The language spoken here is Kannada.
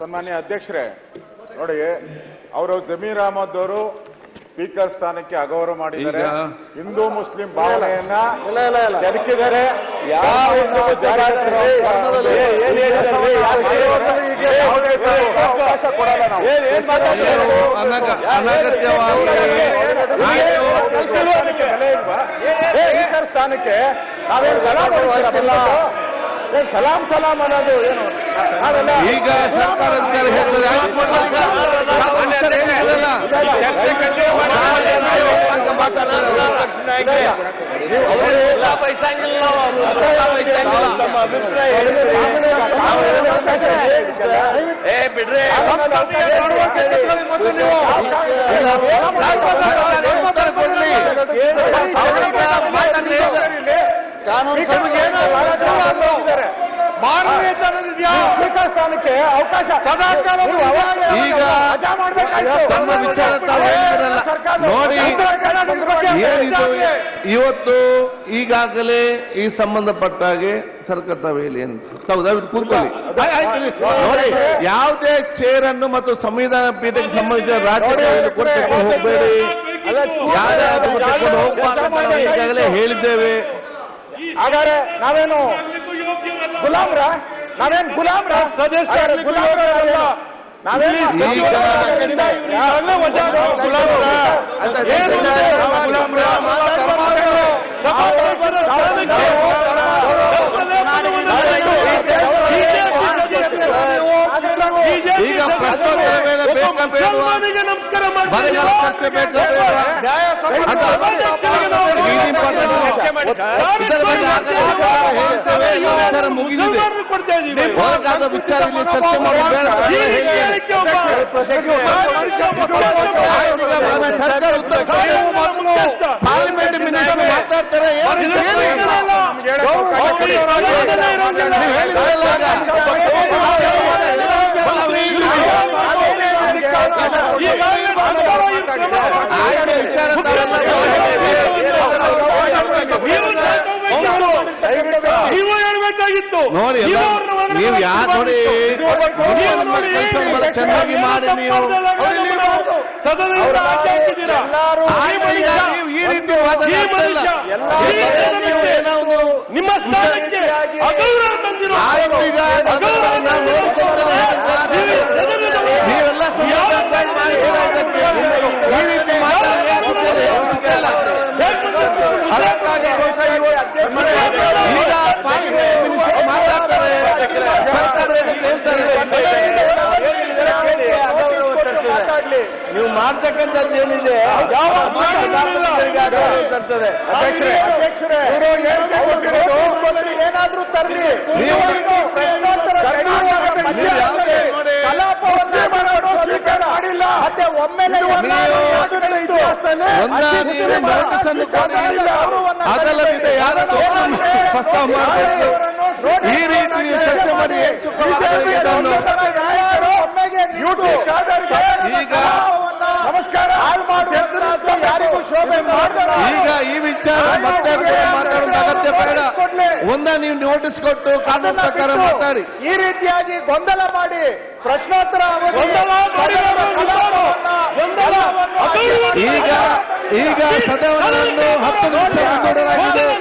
ಸನ್ಮಾನ್ಯ ಅಧ್ಯಕ್ಷರೇ ನೋಡಿ ಅವರು ಜಮೀರ್ ಅಹಮದ್ ಅವರು ಸ್ಪೀಕರ್ ಸ್ಥಾನಕ್ಕೆ ಅಗೌರವ ಮಾಡಿದ್ದಾರೆ ಈಗ- ಹಿಂದೂ ಮುಸ್ಲಿಂ ಭಾವನೆಯನ್ನ ಇಲ್ಲ ಇಲ್ಲ ಇಲ್ಲ ಕೆದಕಿದ್ದಾರೆ ಯಾವ ಹಿಂದೂ ಜಾರಿಗೆ ಮುಸ್ಲಿಂ ತರುವ ಧರ್ಮದಲ್ಲಿ ಏ- ಏನ್ ಹೇಳಿದ್ದಾರೆ? ಯಾವ ಯಾವುದೇ ಈಗ ಯಾವುದೇ ಕಾರಣಕ್ಕೂ ಅವಕಾಶ ಕೊಡಲ್ಲ ನಾವು. ಏನ್- ಏನ್ ಮಾತಾಡ್ತಾರೆ ನೀವು ನೀವು? ಅನಗ- ಯಾರು- ಅನಗತ್ಯವಾಗಿ ಆಯ್ತು. ಸ್ಥಾನಕ್ಕೆ ಬೆಲೆ ಇಲ್ವಾ? ಏ, ಸ್ಪೀಕರ್ ಸ್ಥಾನಕ್ಕೆ ನಾವೇನು ಸಲಾಂ ಹೊಡಿಸ್ತೀರಾ ಬಂದ್ಬಿಟ್ಟು? ಏನ್ ಸಲಾಂ ಸಲಾಂ ಅನ್ನೋದು ಏನು ನಾವೆಲ್ಲ ಈಗ ಸರ್ಕಾರ ವಿಚಾರ ಹೇಳ್ತದೆ ಆಯ್ತು ಕೊಡ್ಲಿ ಈಗ. ವಿಚಾರ ಹೇಳಿದ್ರಲ್ಲ. ಈಗ ಮಾತಾಡ್ತಾರೆ ಅವರು. ಎಲ್ಲ ಬಯಸಂಗಿಲ್ಲ ನಾವು. ಎಲ್ಲ ಬಯಸಂಗಿಲ್ಲ. ನಮ್ಮ ಅಭಿಪ್ರಾಯ ಹೇಳಿದ್ರೆ ಅವಕಾಶ ಏ ಬಿಡ್ರಿ ಉತ್ತರ ಕೊಡ್ಲಿ. ಅವ್ರೀಗ ಮಾತಾಡ್ಲಿ. ಕಾನೂನು ಸ್ಪೀಕರ್ ಸ್ಥಾನಕ್ಕೆ ಅವಕಾಶ ನೀವು ಅವಾಗ ಈಗ ವಜಾ ಮಾಡ್ಬೇಕಾಯ್ತು. ತಮ್ಮ ವಿಚಾರ ತಾವು ಹೇಳಿದ್ರಲ್ಲ. ನೋಡಿ ಏನಿದು ಇವತ್ತು ಈಗಾಗಲೇ ಈ ಸಂಬಂಧಪಟ್ಟ ಹಾಗೆ ಸರ್ಕತ್ತವೇಲಿ ಅಂತ ತಾವು ದಯವಿಟ್ಟು ಕೂತ್ಕೊಳ್ಳಿ ಆಯ್- ಆಯ್ತು ರೀ. ನೋಡಿ ಯಾವುದೇ ಚೇರ್ ಅನ್ನು ಮತ್ತು ಸಂವಿಧಾನ ಪೀಠಕ್ಕೆ ಸಂಬಂಧಿಸಿದ ರಾಜ್ಯಗಳಲ್ಲಿ ಕೊಟ್ಟಿಕೊಂಡು ಹೋಗಬೇಡಿ ಯಾರ್ಯಾರು ಕೊಟ್ಟಿಕೊಂಡು ಹೋಗ್ಬಾರ್ದು ಅಂತ ನಾವು ಈಗಾಗಲೇ ಹೇಳಿದ್ದೇವೆ ಹಾಗಾದ್ರೆ ನಾವೇನು ಗುಲಾಮ್ರ ನಾವೇನ್ ಗುಲಾಮ್ರ ಸದಸ್ಯ ಗುಲಾಮ್ರ ನಾವೇನು ಈಗ ಈಗಾಗಲೇ ವಜಾ ನಾವು ಗುಲಾಮ್ರ ಅಲ್ಲ, ಏನು ಸದಸ್ಯ ನಾವು ಗುಲಾಮ್ರ? ಈಗ ಪ್ರಶ್ನೋತ್ತರ ವೇಳೆ ಬೇಕಾ ಬೇಡವಾ ಬರಗಾಲ ಚರ್ಚೆ ಬೇಕಾ ಬೇಡವಾ ಅಂತ ಇದು important ವಿಷಯ. ಇದರ ಬಗ್ಗೆ ಆಗಲೇ ಹೇಳ್ತೇವೆ ಈ ವಿಚಾರ ಮುಗಿದಿದೆ ಹೊರಗಾದ ವಿಚಾರ ಇಲ್ಲಿ ಚರ್ಚೆ ಮಾಡಿ ಬೇಡ ಅಂತ ಹೇಳ್ತೇನೆ. ಸರ್ಕಾರ ಉತ್ತರ ಕೊಡಬೇಕು. ಪಾರ್ಲಿಮೆಂಟ್ ಮಿನಿಸ್ಟರ್ ಮಾತಾಡ್ತಾರೆ ಏನು ಏನು ಇಲ್ಲ. ನೀವು ಹೇಳಿದ್ರಲ್ಲ ಆಯ್ತು, ವಿಚಾರ ತಾವೆಲ್ಲ ನೀವು ಹೇಳ್ಬೇಕಾಗಿತ್ತು ನೋಡಿ ಎಲ್ಲ ನೀವು ಯಾರು ನೋಡಿ ಕೆಲಸ ಬಹಳ ಚೆನ್ನಾಗಿ ಮಾಡಿ ನೀವು ಸದನದಿಂದ ಆಚೆ ಹಾಕಿದ್ದೀರಾ ಆಯ್ತು, ಈಗ ನೀವು ಈ ರೀತಿ ವಾದನೆ ಈ ಆಗ್ತಾ ಇಲ್ಲ. ಮನುಷ್ಯ, ಎಲ್ಲ ಈ ನೀವು ಮನುಷ್ಯ ಏನೋ ಒಂದು ನಿಮ್ಮ ಸ್ಥಾನಕ್ಕೆ ಅಗೌರವ ತಂದಿರೋ ಆಯ್ತು, ಈಗ ಅಗೌರವ ನಾವು ತಂದಿರೋ ನೀವೆಲ್ಲ ಸಮಾಧಾನ ಮಾಡಿ ಹೇಳೋದಕ್ಕೆ ಈ ರೀತಿ ಮಾತಾಡಿ ಯಾಕಿದ್ದಾರೆ? ಇಲ್ಲ. ಅದಕ್ಕಾಗಿ ಬಹುಶಃ ಇವತ್ತು ಈಗ ಪಾರ್ಲಿಮೆಂಟ್ ಮಿನಿಸ್ಟರ್ ಮಾತಾಡ್ತಾರೆ ಸರ್ಕಾರ ಹೇಳ್ತಾರೆ ನೀವು ಮಾಡ್ತಕ್ಕಂಥದ್ದು ಏನಿದೆ ಯಾವ ತರ್ತದೆ ಅಧ್ಯಕ್ಷರೇ, ಅಧ್ಯಕ್ಷರೇ, ಇವರು ಹೇಳಿಕೆ ಕೊಟ್ಟಿರೋದು ಏನಾದ್ರೂ ತರಲಿ ನೀವು ಪ್ರಶ್ನೋತ್ತರ ನಡೆಯುವಾಗ ಮಧ್ಯದಲ್ಲಿ ನೋಡಿ. ಕಲಾಪವನ್ನ ಮಾಡೋದು ಸ್ವೀಕಾರ ಮಾಡಿಲ್ಲ ಮತ್ತೆ ಒಮ್ಮೆಲೆ ಎಲ್ಲರೂ ಯಾವುದೇ ಇತಿಹಾಸದಲ್ಲಿ ಒಂದ ನೀವು ನೋಟಿಸ್ ಅನ್ನು ಕೊಡಿ. ಅದಲ್ಲದೆ ಯಾರು ದೊಡ್ಡ ಪ್ರಸ್ತಾವ ಮಾಡಬೇಕು ಈ ರೀತಿ ನೀವು ಚರ್ಚೆ ಮಾಡಿ ಹೆಚ್ಚು ಕಲಾಪಗಳಿಗೆ ಇದನ್ನು ಈಗ ನಮಸ್ಕಾರ ಹಾಳು ಮಾಡುವಂತದ್ದು ಯಾರಿಗೂ ಶೋಭೆ ಮಾಡಲ್ಲ ಈಗ ಈ ವಿಚಾರ ಮತ್ತೆ ಮಾತಾಡೋದು ಅಗತ್ಯ ಬೇಡ ಒಂದ ನೀವು ನೋಟಿಸ್ ಕೊಟ್ಟು ಕಾನೂನು ಪ್ರಕಾರ ಮಾತಾಡಿ ಈ ರೀತಿಯಾಗಿ ಗೊಂದಲ ಮಾಡಿ ಪ್ರಶ್ನೋತ್ತರ ಅವಧಿ ಗೊಂದಲ ಮಾಡಿರೋರು ಕಲಾಪವನ್ನ- ಗೊಂದಲ ಕಲಾಪವನ್ನು ಅಗೌರವ ಈಗ ಈಗ ಸದನವನ್ನು ಹತ್ತು ನಿಮಿಷ ಮುಂದೂಡಲಾಗಿದೆ